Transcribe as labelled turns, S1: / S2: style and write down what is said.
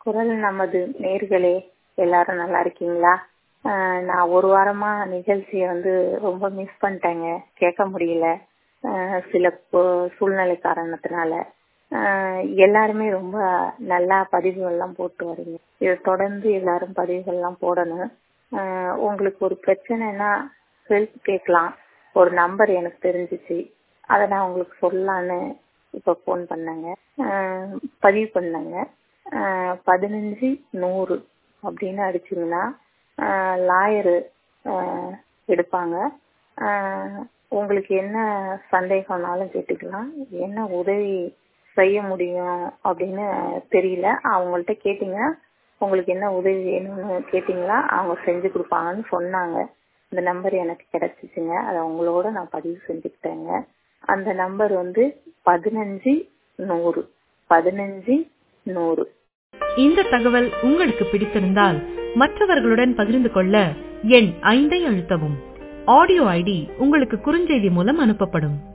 S1: குரல் நமது நேர்களே எல்லாரும் நல்லா இருக்கீங்களா ஆஹ் நான் ஒரு வாரமா நிகழ்ச்சியை வந்து ரொம்ப மிஸ் பண்ணிட்டேங்க கேட்க முடியல ஆஹ் சில பு- சூழ்நிலை காரணத்தினால ஆஹ் எல்லாருமே ரொம்ப நல்லா பதிவுகள் எல்லாம் போட்டு வரீங்க இதை தொடர்ந்து எல்லாரும் பதிவுகள் எல்லாம் போடணும் ஆஹ் உங்களுக்கு ஒரு பிரச்சனைனா ஹெல்ப் கேட்கலாம் ஒரு நம்பர் எனக்கு தெரிஞ்சிச்சு அதை நான் உங்களுக்கு சொல்லலான்னு இப்ப போன் பண்ணேங்க ஆஹ் பதிவு பண்ணேங்க ஆஹ் பதினஞ்சு நூறு அப்படின்னு அடிச்சீங்கன்னா லாயரு எடுப்பாங்க ஆஹ் உங்களுக்கு என்ன சந்தேகம்னாலும் கேட்டுக்கலாம் என்ன உதவி செய்ய முடியும் அப்படின்னு தெரியல அவங்கள்ட்ட கேட்டீங்கன்னா உங்களுக்கு என்ன உதவி வேணும்னு கேட்டீங்களா அவங்க செஞ்சு கொடுப்பாங்கன்னு சொன்னாங்க இந்த நம்பர் எனக்கு கிடைச்சிச்சுங்க அதை உங்களோட நான் பதிவு செஞ்சுக்கிட்டேங்க அந்த நம்பர் வந்து பதினஞ்சு நூறு பதினஞ்சு நூறு
S2: இந்த தகவல் உங்களுக்கு பிடித்திருந்தால் மற்றவர்களுடன் பகிர்ந்து கொள்ள எண் ஐந்தை அழுத்தவும் ஆடியோ ஐடி உங்களுக்கு குறுஞ்செய்தி மூலம் அனுப்பப்படும்